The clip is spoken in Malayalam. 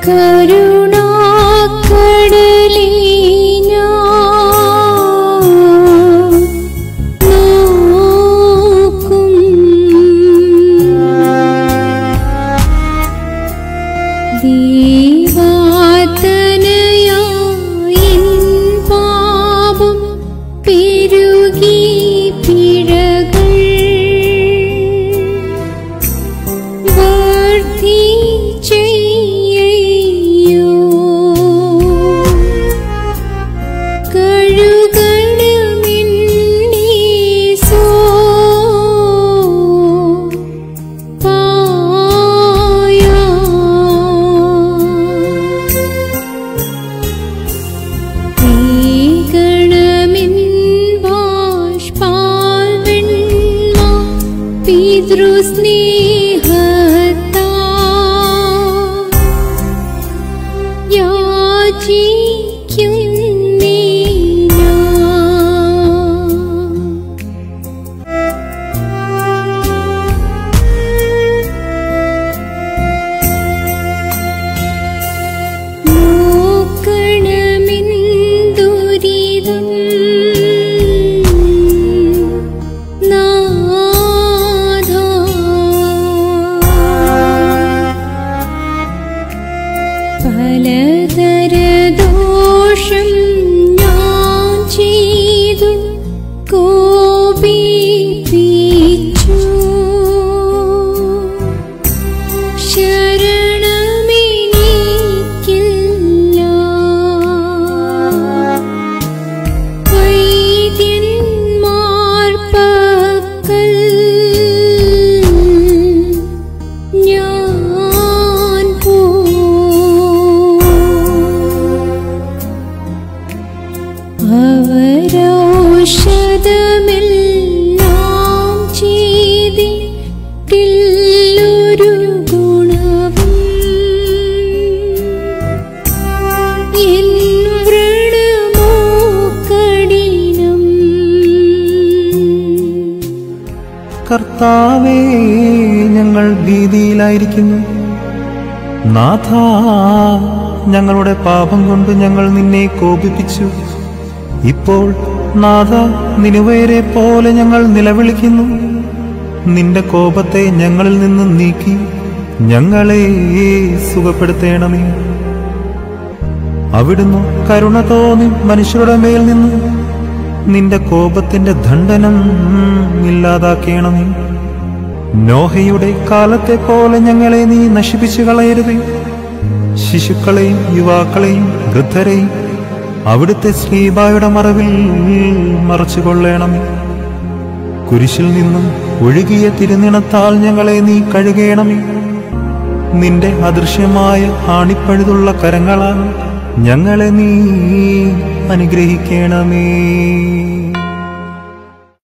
കരുണാക്കടലേ ഞാൻ നോക്കും ദൈവാതനയായിൻ പാപം പെരുകി പിഴകൾ വർദ്ധിച്ചയ്യോ കഴുകണമെന്നീ സോ പായ തീകണമെൻ ബാഷ്പാൽവെണ്മ പിതൃസ്നേഹത്താ യാചിക്കുന്നേ ഞാൻ. നോക്കണമെന്തുരിതം നാഥാ. പലതരദോഷം ഞാൻ ചെയ്തു കോപിപ്പിച്ചു ശരണമെനിക്കില്ല വൈദ്യന്മാർ പക്കൽ ഞാൻ പോ അവരൗഷധമെല്ലാം ചെയ്തിട്ടില്ലൊരു ഗുണവും എൻ വ്രണമോ കഠിനം കർത്താവേ ഞങ്ങൾ ഭീതിയിലായിരിക്കുന്നു നാഥ ഞങ്ങളുടെ പാപം കൊണ്ട് ഞങ്ങൾ നിന്നെ കോപിപ്പിച്ചു ഇപ്പോൾ നാഥ നിനുവേരെ പോലെ ഞങ്ങൾ നിലവിളിക്കുന്നു നിന്റെ കോപത്തെ ഞങ്ങളിൽ നിന്ന് നീക്കി ഞങ്ങളെ സുഖപ്പെടുത്തേണമേ അവിടുന്ന് കരുണ തോന്നി മനുഷ്യരുടെ മേൽ നിന്ന് നിന്റെ കോപത്തിന്റെ ദണ്ഡനം ഇല്ലാതാക്കണമേ നോഹയുടെ കാലത്തെ പോലെ ഞങ്ങളെ നീ നശിപ്പിച്ചു കളയരുതേ ശിശുക്കളെയും യുവാക്കളെയും വൃദ്ധരെയും അവിടുത്തെ ശ്രീബായുടെ മറവിൽ മറച്ചുകൊള്ളണമേ കുരിശിൽ നിന്നും ഒഴുകിയ തിരുനിണത്താൽ ഞങ്ങളെ നീ കഴുകണമേ നിന്റെ അദൃശ്യമായ ആണിപ്പഴുതുള്ള കരങ്ങളാൽ ഞങ്ങളെ നീ അനുഗ്രഹിക്കണമേ